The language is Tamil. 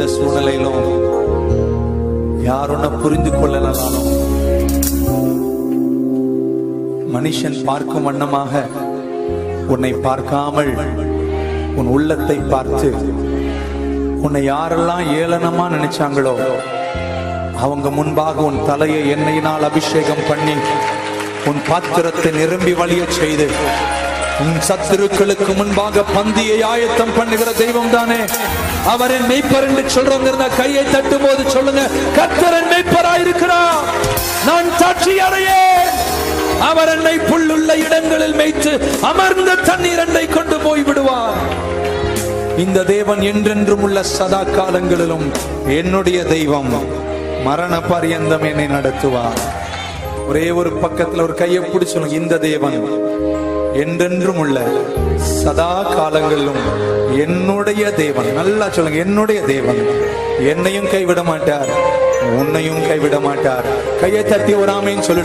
எந்த சூழ்நிலையிலும் யார் உன்னை புரிந்து கொள்ளலாலும் மனுஷன் பார்க்கும் வண்ணமாக உன்னை பார்க்காமல் உன் உள்ளத்தை பார்த்து உன்னை யாரெல்லாம் ஏளனமா நினைச்சாங்களோ அவங்க முன்பாக உன் தலையை எண்ணெயினால் அபிஷேகம் பண்ணி உன் பாத்திரத்தை நிரம்பி வழிய செய்து உன் சத்துருக்களுக்கு முன்பாக பந்தியை ஆயத்தம் பண்ணுகிற தெய்வம் தானே அவரின் மெய்ப்பர் என்று சொல்றவங்க இருந்தா கையை தட்டும் போது சொல்லுங்க கத்தரன் மெய்ப்பராயிருக்கிறார் நான் சாட்சி அடையேன் அவர் என்னை புல்லுள்ள இடங்களில் மேய்த்து அமர்ந்த தண்ணீர் என்னை கொண்டு போய் விடுவார் இந்த தேவன் என்றென்றும் உள்ள சதா காலங்களிலும் என்னுடைய தெய்வம் மரண பரியந்தம் என்னை நடத்துவார் ஒரே ஒரு பக்கத்துல ஒரு கையை பிடிச்சு சொல்லுங்க இந்த தேவன் என்றென்றும் உள்ள சதா காலங்களிலும் என்னுடைய தேவன் நல்லா சொல்லுங்க என்னுடைய தேவன் என்னையும் கைவிட மாட்டார் உன்னையும் கைவிட மாட்டார் கையை தட்டி ஒரு ஆமைன்னு சொல்லி